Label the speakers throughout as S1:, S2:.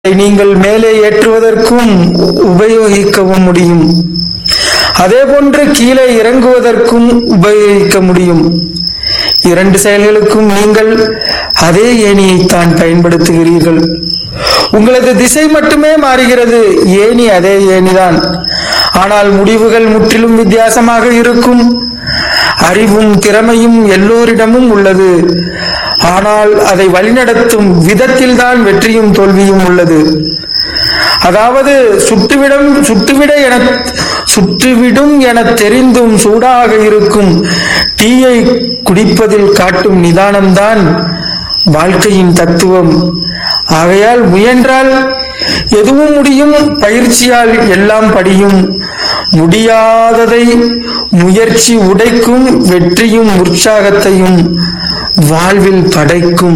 S1: அதை நீங்கள் மேலே ஏற்றுவதற்கும் உபயோகிக்கவும் முடியும் அதேபோன்று கீழே இறங்குவதற்கும் உபயோகிக்க முடியும் இரண்டு செயல்களுக்கும் நீங்கள் அதே ஏணியைத்தான் பயன்படுத்துகிறீர்கள் உங்களது திசை மட்டுமே மாறுகிறது ஏணி அதே ஏணிதான் ஆனால் முடிவுகள் முற்றிலும் வித்தியாசமாக இருக்கும் அறிவும் திறமையும் எல்லோரிடமும் உள்ளது ஆனால் அதை வழிநடத்தும் விதத்தில்தான் வெற்றியும் தோல்வியும் உள்ளது அதாவது சுட்டுவிடம் சுட்டுவிட என சுட்டுவிடும் என தெரிந்தும் சூடாக இருக்கும் டீயை குடிப்பதில் காட்டும் நிதானம்தான் வாழ்க்கையின் தத்துவம் ஆகையால் முயன்றால் எதுவும் முடியும் பயிற்சியால் எல்லாம் படியும் முடியாததை முயற்சி உடைக்கும் வெற்றியும் உற்சாகத்தையும் வாழ்வில் படைக்கும்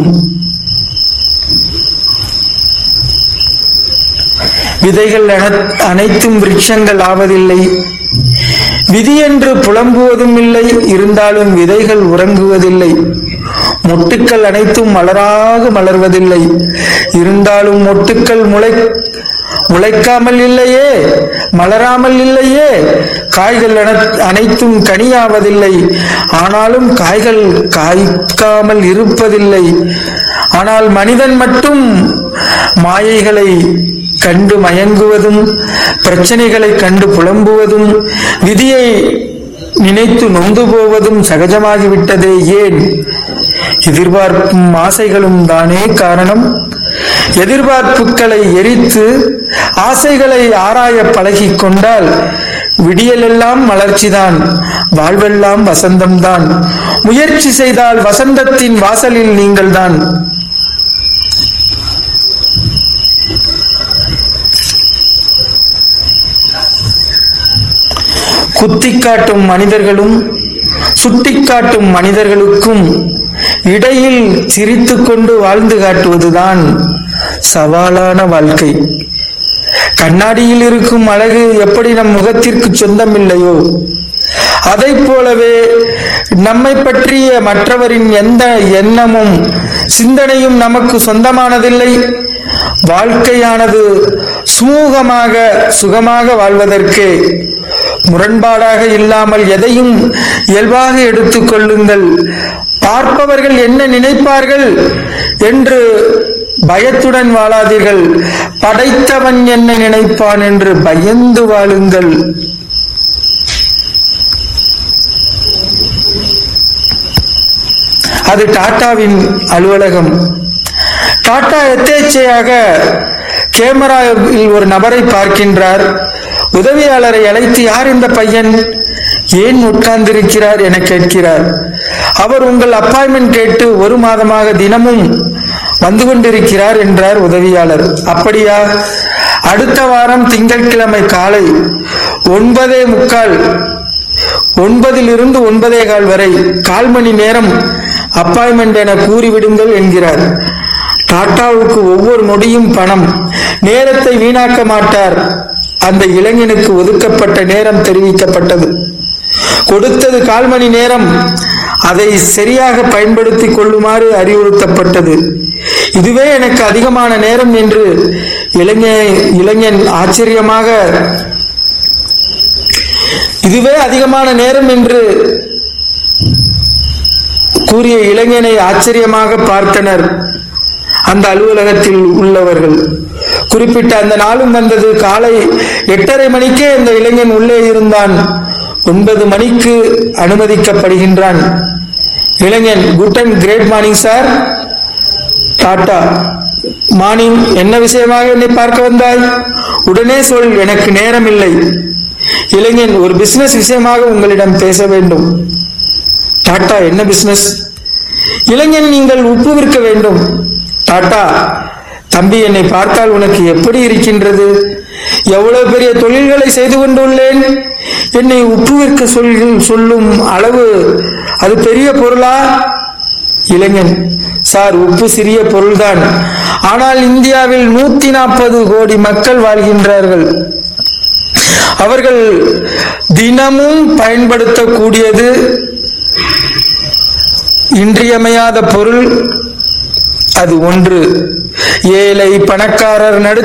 S1: விதைகள் அன- அனைத்தும் விருட்சங்கள் ஆவதில்லை விதி என்று புலம்புவதும் இல்லை இருந்தாலும் விதைகள் உறங்குவதில்லை மொட்டுக்கள் அனைத்தும் மலராக மலர்வதில்லை இருந்தாலும் மொட்டுக்கள் முளை முளைக்காமல் இல்லையே மலராமல் இல்லையே காய்கள் அன- அனைத்தும் கனியாவதில்லை ஆனாலும் காய்கள் காய்க்காமல் இருப்பதில்லை ஆனால் மனிதன் மட்டும் மாயைகளை கண்டு மயங்குவதும் பிரச்சனைகளை கண்டு புலம்புவதும் விதியை நினைத்து நொந்து போவதும் சகஜமாகிவிட்டதே ஏன் எதிர்பார்ப்பும் ஆசைகளும் தானே காரணம் எதிர்பார்ப்புகளை எரித்து ஆசைகளை ஆராய பழகிக் கொண்டால் விடியலெல்லாம் மலர்ச்சிதான் வாழ்வெல்லாம் வசந்தம்தான் முயற்சி செய்தால் வசந்தத்தின் வாசலில் நீங்கள்தான் குத்திக்காட்டும் மனிதர்களும் சுட்டிக்காட்டும் மனிதர்களுக்கும் இடையில் சிரித்துக் கொண்டு வாழ்ந்து காட்டுவதுதான் சவாலான வாழ்க்கை கண்ணாடியில் இருக்கும் அழகு எப்படி நம் முகத்திற்கு சொந்தமில்லையோ அதைப் போலவே நம்மை பற்றிய மற்றவரின் எந்த எண்ணமும் சிந்தனையும் நமக்கு சொந்தமானதில்லை வாழ்க்கையானது சுமூகமாக சுகமாக வாழ்வதற்கு முரண்பாடாக இல்லாமல் எதையும் இயல்பாக எடுத்துக் கொள்ளுங்கள் பார்ப்பவர்கள் என்ன நினைப்பார்கள் என்று பயத்துடன் வாழாதீர்கள் படைத்தவன் என்ன நினைப்பான் என்று பயந்து வாழுங்கள் அது டாட்டாவின் அலுவலகம் டாடா எத்தேச்சையாக கேமராவில் ஒரு நபரை பார்க்கின்றார் உதவியாளரை அழைத்து யார் இந்த பையன் ஏன் உட்கார்ந்திருக்கிறார் என கேட்கிறார் அவர் உங்கள் அப்பாயின்மெண்ட் கேட்டு ஒரு மாதமாக தினமும் வந்து கொண்டிருக்கிறார் என்றார் உதவியாளர் அப்படியா அடுத்த வாரம் திங்கட்கிழமை காலை ஒன்பதே முக்கால் ஒன்பதிலிருந்து ஒன்பதே கால் வரை கால் மணி நேரம் அப்பாயின்மெண்ட் என கூறிவிடுங்கள் என்கிறார் டாட்டாவுக்கு ஒவ்வொரு நொடியும் பணம் நேரத்தை வீணாக்க மாட்டார் அந்த இளைஞனுக்கு ஒதுக்கப்பட்ட நேரம் தெரிவிக்கப்பட்டது கொடுத்தது கால் மணி நேரம் அதை சரியாக பயன்படுத்திக் கொள்ளுமாறு அறிவுறுத்தப்பட்டது இதுவே எனக்கு அதிகமான நேரம் என்று இளைஞன் இளைஞன் ஆச்சரியமாக இதுவே அதிகமான நேரம் என்று கூறிய இளைஞனை ஆச்சரியமாக பார்த்தனர் அந்த அலுவலகத்தில் உள்ளவர்கள் குறிப்பிட்ட அந்த நாளும் வந்தது காலை எட்டரை மணிக்கே அந்த இளைஞன் உள்ளே இருந்தான் ஒன்பது மணிக்கு அனுமதிக்கப்படுகின்றான் இளைஞன் good and great morning sir Tata morning என்ன விஷயமாக என்னை பார்க்க வந்தாய் உடனே சொல் எனக்கு நேரம் இல்லை இளைஞன் ஒரு பிசினஸ் விஷயமாக உங்களிடம் பேச வேண்டும் டாட்டா என்ன பிசினஸ் இளைஞன் நீங்கள் உப்பு விற்க வேண்டும் டாட்டா தம்பி என்னை பார்த்தால் உனக்கு எப்படி இருக்கின்றது எவ்வளவு பெரிய தொழில்களை செய்து கொண்டுள்ளேன் என்னை உப்பு விற்க சொல் சொல்லும் அளவு அது பெரிய பொருளா இளைஞன் சார் உப்பு சிறிய பொருள்தான் ஆனால் இந்தியாவில் நூத்தி நாற்பது கோடி மக்கள் வாழ்கின்றார்கள் அவர்கள் தினமும் பயன்படுத்தக்கூடியது இன்றியமையாத பொருள் அது ஒன்று ஏழை பணக்காரர் நடு